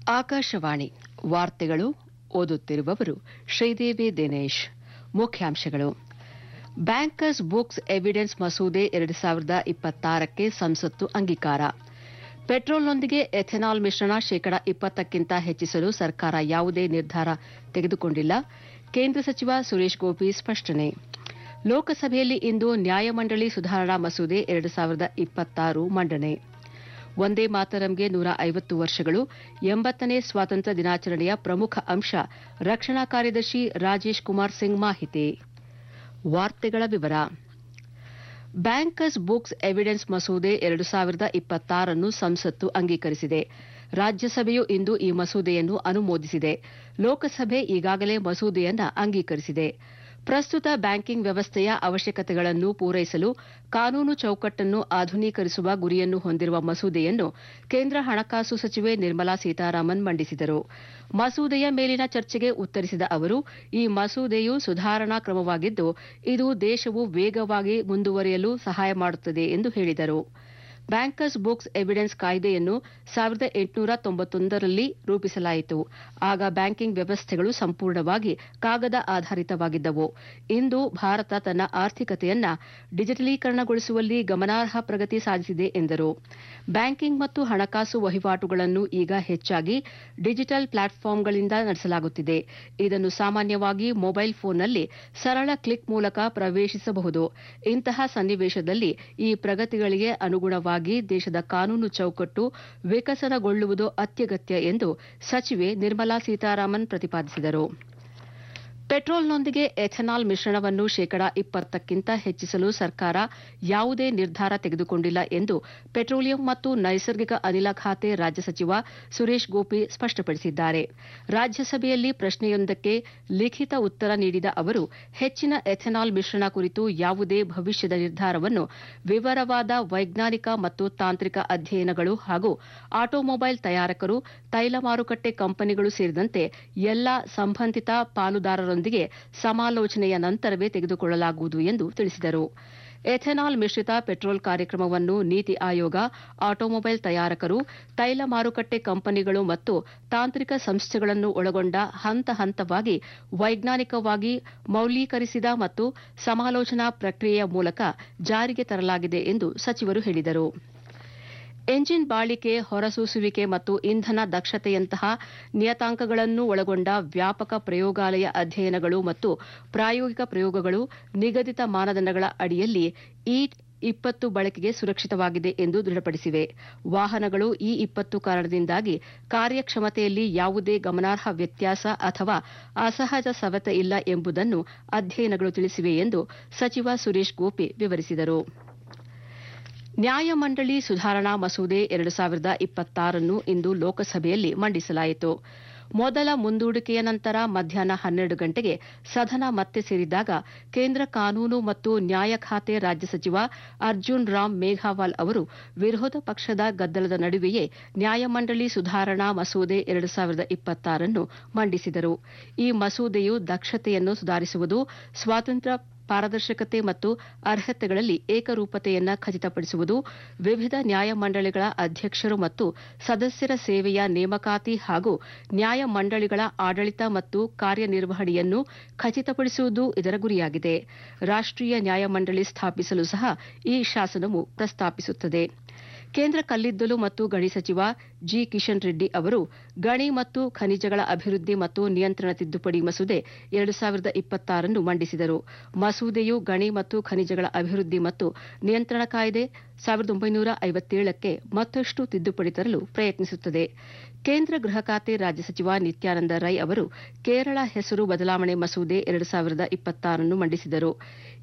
ಆಕಾಶವಾಣಿ ವಾರ್ತೆಗಳು ಓದುತ್ತಿರುವವರು ಶ್ರೀದೇವಿ ದಿನೇಶ್ ಮುಖ್ಯಾಂಶಗಳು ಬ್ಯಾಂಕರ್ಸ್ ಬುಕ್ಸ್ ಎವಿಡೆನ್ಸ್ ಮಸೂದೆ ಎರಡು ಸಾವಿರದ ಇಪ್ಪತ್ತಾರಕ್ಕೆ ಸಂಸತ್ತು ಅಂಗೀಕಾರ ಪೆಟ್ರೋಲ್ನೊಂದಿಗೆ ಎಥೆನಾಲ್ ಮಿಶ್ರಣ ಶೇಕಡಾ ಇಪ್ಪತ್ತಕ್ಕಿಂತ ಹೆಚ್ಚಿಸಲು ಸರ್ಕಾರ ಯಾವುದೇ ನಿರ್ಧಾರ ತೆಗೆದುಕೊಂಡಿಲ್ಲ ಕೇಂದ್ರ ಸಚಿವ ಸುರೇಶ್ ಗೋಪಿ ಸ್ಪಷ್ಟನೆ ಲೋಕಸಭೆಯಲ್ಲಿ ಇಂದು ನ್ಯಾಯಮಂಡಳಿ ಸುಧಾರಣಾ ಮಸೂದೆ ಎರಡು ಸಾವಿರದ ಇಪ್ಪತ್ತಾರು ಮಂಡನೆ ಒಂದೇ ಮಾತರಂಗೆ ನೂರ ಐವತ್ತು ವರ್ಷಗಳು ಎಂಬತ್ತನೇ ಸ್ವಾತಂತ್ರ್ಯ ದಿನಾಚರಣೆಯ ಪ್ರಮುಖ ಅಂಶ ರಕ್ಷಣಾ ಕಾರ್ಯದರ್ಶಿ ರಾಜೇಶ್ ಕುಮಾರ್ ಸಿಂಗ್ ಮಾಹಿತಿ ವಾರ್ತೆಗಳ ವಿವರ ಬ್ಯಾಂಕರ್ಸ್ ಬುಕ್ಸ್ ಎವಿಡೆನ್ಸ್ ಮಸೂದೆ ಎರಡು ಸಾವಿರದ ಇಪ್ಪತ್ತಾರನ್ನು ಸಂಸತ್ತು ಅಂಗೀಕರಿಸಿದೆ ರಾಜ್ಯಸಭೆಯು ಇಂದು ಈ ಮಸೂದೆಯನ್ನು ಅನುಮೋದಿಸಿದೆ ಲೋಕಸಭೆ ಈಗಾಗಲೇ ಮಸೂದೆಯನ್ನು ಅಂಗೀಕರಿಸಿದೆ ಪ್ರಸ್ತುತ ಬ್ಯಾಂಕಿಂಗ್ ವ್ಯವಸ್ಥೆಯ ಅವಶ್ಯಕತೆಗಳನ್ನು ಪೂರೈಸಲು ಕಾನೂನು ಚೌಕಟ್ಟನ್ನು ಆಧುನೀಕರಿಸುವ ಗುರಿಯನ್ನು ಹೊಂದಿರುವ ಮಸೂದೆಯನ್ನು ಕೇಂದ್ರ ಹಣಕಾಸು ಸಚಿವೆ ನಿರ್ಮಲಾ ಸೀತಾರಾಮನ್ ಮಂಡಿಸಿದರು ಮಸೂದೆಯ ಮೇಲಿನ ಚರ್ಚೆಗೆ ಉತ್ತರಿಸಿದ ಅವರು ಈ ಮಸೂದೆಯು ಸುಧಾರಣಾ ಕ್ರಮವಾಗಿದ್ದು ಇದು ದೇಶವು ವೇಗವಾಗಿ ಮುಂದುವರಿಯಲು ಸಹಾಯ ಮಾಡುತ್ತದೆ ಎಂದು ಹೇಳಿದರು ಬ್ಯಾಂಕರ್ಸ್ ಬುಕ್ಸ್ ಎವಿಡೆನ್ಸ್ ಕಾಯ್ದೆಯನ್ನು ಸಾವಿರದ ಎಂಟುನೂರ ತೊಂಬತ್ತೊಂದರಲ್ಲಿ ರೂಪಿಸಲಾಯಿತು ಆಗ ಬ್ಯಾಂಕಿಂಗ್ ವ್ಯವಸ್ಥೆಗಳು ಸಂಪೂರ್ಣವಾಗಿ ಕಾಗದ ಆಧಾರಿತವಾಗಿದ್ದವು ಇಂದು ಭಾರತ ತನ್ನ ಆರ್ಥಿಕತೆಯನ್ನ ಡಿಜಿಟಲೀಕರಣಗೊಳಿಸುವಲ್ಲಿ ಗಮನಾರ್ಹ ಪ್ರಗತಿ ಸಾಧಿಸಿದೆ ಎಂದರು ಬ್ಯಾಂಕಿಂಗ್ ಮತ್ತು ಹಣಕಾಸು ವಹಿವಾಟುಗಳನ್ನು ಈಗ ಹೆಚ್ಚಾಗಿ ಡಿಜಿಟಲ್ ಪ್ಲಾಟ್ಫಾರ್ಮ್ಗಳಿಂದ ನಡೆಸಲಾಗುತ್ತಿದೆ ಇದನ್ನು ಸಾಮಾನ್ಯವಾಗಿ ಮೊಬೈಲ್ ಫೋನ್ನಲ್ಲಿ ಸರಳ ಕ್ಲಿಕ್ ಮೂಲಕ ಪ್ರವೇಶಿಸಬಹುದು ಇಂತಹ ಸನ್ನಿವೇಶದಲ್ಲಿ ಈ ಪ್ರಗತಿಗಳಿಗೆ ಅನುಗುಣವಾಗಿ ದೇಶದ ಕಾನೂನು ಚೌಕಟ್ಟು ವಿಕಸನಗೊಳ್ಳುವುದು ಅತ್ಯಗತ್ಯ ಎಂದು ಸಚಿವೆ ನಿರ್ಮಲಾ ಸೀತಾರಾಮನ್ ಪ್ರತಿಪಾದಿಸಿದರು ಪೆಟ್ರೋಲ್ನೊಂದಿಗೆ ಎಥೆನಾಲ್ ಮಿಶ್ರಣವನ್ನು ಶೇಕಡಾ ಇಪ್ಪತ್ತಕ್ಕಿಂತ ಹೆಚ್ಚಿಸಲು ಸರ್ಕಾರ ಯಾವುದೇ ನಿರ್ಧಾರ ತೆಗೆದುಕೊಂಡಿಲ್ಲ ಎಂದು ಪೆಟ್ರೋಲಿಯಂ ಮತ್ತು ನೈಸರ್ಗಿಕ ಅನಿಲ ಖಾತೆ ರಾಜ್ಯ ಸಚಿವ ಸುರೇಶ್ ಗೋಪಿ ಸ್ಪಷ್ಟಪಡಿಸಿದ್ದಾರೆ ರಾಜ್ಯಸಭೆಯಲ್ಲಿ ಪ್ರಶ್ನೆಯೊಂದಕ್ಕೆ ಲಿಖಿತ ಉತ್ತರ ನೀಡಿದ ಅವರು ಹೆಚ್ಚಿನ ಎಥೆನಾಲ್ ಮಿಶ್ರಣ ಕುರಿತು ಯಾವುದೇ ಭವಿಷ್ಯದ ನಿರ್ಧಾರವನ್ನು ವಿವರವಾದ ವೈಜ್ಞಾನಿಕ ಮತ್ತು ತಾಂತ್ರಿಕ ಅಧ್ಯಯನಗಳು ಹಾಗೂ ಆಟೋಮೊಬೈಲ್ ತಯಾರಕರು ತೈಲ ಮಾರುಕಟ್ಟೆ ಕಂಪನಿಗಳು ಸೇರಿದಂತೆ ಎಲ್ಲಾ ಸಂಬಂಧಿತ ಪಾಲುದಾರರೊಂದಿಗೆ ಸಮಾಲೋಚನೆಯ ನಂತರವೇ ತೆಗೆದುಕೊಳ್ಳಲಾಗುವುದು ಎಂದು ತಿಳಿಸಿದರು ಎಥೆನಾಲ್ ಮಿಶ್ರಿತ ಪೆಟ್ರೋಲ್ ಕಾರ್ಯಕ್ರಮವನ್ನು ನೀತಿ ಆಯೋಗ ಆಟೋಮೊಬೈಲ್ ತಯಾರಕರು ತೈಲ ಮಾರುಕಟ್ಟೆ ಕಂಪನಿಗಳು ಮತ್ತು ತಾಂತ್ರಿಕ ಸಂಸ್ಥೆಗಳನ್ನು ಒಳಗೊಂಡ ಹಂತ ಹಂತವಾಗಿ ವೈಜ್ಞಾನಿಕವಾಗಿ ಮೌಲ್ಯೀಕರಿಸಿದ ಮತ್ತು ಸಮಾಲೋಚನಾ ಪ್ರಕ್ರಿಯೆಯ ಮೂಲಕ ಜಾರಿಗೆ ತರಲಾಗಿದೆ ಎಂದು ಸಚಿವರು ಹೇಳಿದರು ಎಂಜಿನ್ ಬಾಳಿಕೆ ಹೊರಸೂಸುವಿಕೆ ಮತ್ತು ಇಂಧನ ದಕ್ಷತೆಯಂತಹ ನಿಯತಾಂಕಗಳನ್ನು ಒಳಗೊಂಡ ವ್ಯಾಪಕ ಪ್ರಯೋಗಾಲಯ ಅಧ್ಯಯನಗಳು ಮತ್ತು ಪ್ರಾಯೋಗಿಕ ಪ್ರಯೋಗಗಳು ನಿಗದಿತ ಮಾನದಂಡಗಳ ಅಡಿಯಲ್ಲಿ ಈ ಇಪ್ಪತ್ತು ಬಳಕೆಗೆ ಸುರಕ್ಷಿತವಾಗಿದೆ ಎಂದು ದೃಢಪಡಿಸಿವೆ ವಾಹನಗಳು ಈ ಇಪ್ಪತ್ತು ಕಾರಣದಿಂದಾಗಿ ಕಾರ್ಯಕ್ಷಮತೆಯಲ್ಲಿ ಯಾವುದೇ ಗಮನಾರ್ಹ ವ್ಯತ್ಯಾಸ ಅಥವಾ ಅಸಹಜ ಸವೆತ ಇಲ್ಲ ಎಂಬುದನ್ನು ಅಧ್ಯಯನಗಳು ತಿಳಿಸಿವೆ ಎಂದು ಸಚಿವ ಸುರೇಶ್ ಗೋಪಿ ವಿವರಿಸಿದರು ನ್ಯಾಯಮಂಡಳಿ ಸುಧಾರಣಾ ಮಸೂದೆ ಎರಡು ಸಾವಿರದ ಇಪ್ಪತ್ತಾರನ್ನು ಇಂದು ಲೋಕಸಭೆಯಲ್ಲಿ ಮಂಡಿಸಲಾಯಿತು ಮೊದಲ ಮುಂದೂಡಿಕೆಯ ನಂತರ ಮಧ್ಯಾಹ್ನ ಹನ್ನೆರಡು ಗಂಟೆಗೆ ಸದನ ಮತ್ತೆ ಸೇರಿದಾಗ ಕೇಂದ್ರ ಕಾನೂನು ಮತ್ತು ನ್ಯಾಯ ಖಾತೆ ರಾಜ್ಯ ಸಚಿವ ಅರ್ಜುನ್ ರಾಮ್ ಮೇಘವಾಲ್ ಅವರು ವಿರೋಧ ಪಕ್ಷದ ಗದ್ದಲದ ನಡುವೆಯೇ ನ್ಯಾಯಮಂಡಳಿ ಸುಧಾರಣಾ ಮಸೂದೆ ಎರಡು ಸಾವಿರದ ಇಪ್ಪತ್ತಾರನ್ನು ಮಂಡಿಸಿದರು ಈ ಮಸೂದೆಯು ದಕ್ಷತೆಯನ್ನು ಸುಧಾರಿಸುವುದು ಸ್ವಾತಂತ್ರ್ಯ ಪಾರದರ್ಶಕತೆ ಮತ್ತು ಅರ್ಹತೆಗಳಲ್ಲಿ ಏಕರೂಪತೆಯನ್ನು ಖಚಿತಪಡಿಸುವುದು ವಿವಿಧ ನ್ಯಾಯಮಂಡಳಿಗಳ ಅಧ್ಯಕ್ಷರು ಮತ್ತು ಸದಸ್ಯರ ಸೇವೆಯ ನೇಮಕಾತಿ ಹಾಗೂ ನ್ಯಾಯಮಂಡಳಿಗಳ ಆಡಳಿತ ಮತ್ತು ಕಾರ್ಯನಿರ್ವಹಣೆಯನ್ನು ಖಚಿತಪಡಿಸುವುದು ಇದರ ಗುರಿಯಾಗಿದೆ ರಾಷ್ಟೀಯ ನ್ಯಾಯಮಂಡಳಿ ಸ್ಥಾಪಿಸಲು ಸಹ ಈ ಶಾಸನವು ಪ್ರಸ್ತಾಪಿಸುತ್ತದೆ ಕೇಂದ್ರ ಕಲ್ಲಿದ್ದಲು ಮತ್ತು ಗಣಿ ಸಚಿವ ಜಿ ಕಿಶನ್ ರೆಡ್ಡಿ ಅವರು ಗಣಿ ಮತ್ತು ಖನಿಜಗಳ ಅಭಿವೃದ್ಧಿ ಮತ್ತು ನಿಯಂತ್ರಣ ತಿದ್ದುಪಡಿ ಮಸೂದೆ ಎರಡು ಸಾವಿರದ ಇಪ್ಪತ್ತಾರನ್ನು ಮಂಡಿಸಿದರು ಮಸೂದೆಯು ಗಣಿ ಮತ್ತು ಖನಿಜಗಳ ಅಭಿವೃದ್ಧಿ ಮತ್ತು ನಿಯಂತ್ರಣ ಕಾಯ್ದೆ ಸಾವಿರದ ಒಂಬೈನೂರ ಐವತ್ತೇಳಕ್ಕೆ ಮತ್ತಷ್ಟು ತಿದ್ದುಪಡಿ ತರಲು ಪ್ರಯತ್ನಿಸುತ್ತದೆ ಕೇಂದ್ರ ಗೃಹ ಖಾತೆ ರಾಜ್ಯ ಸಚಿವ ನಿತ್ಯಾನಂದ ರೈ ಅವರು ಕೇರಳ ಹೆಸರು ಬದಲಾವಣೆ ಮಸೂದೆ ಎರಡು ಸಾವಿರದ ಇಪ್ಪತ್ತಾರನ್ನು ಮಂಡಿಸಿದರು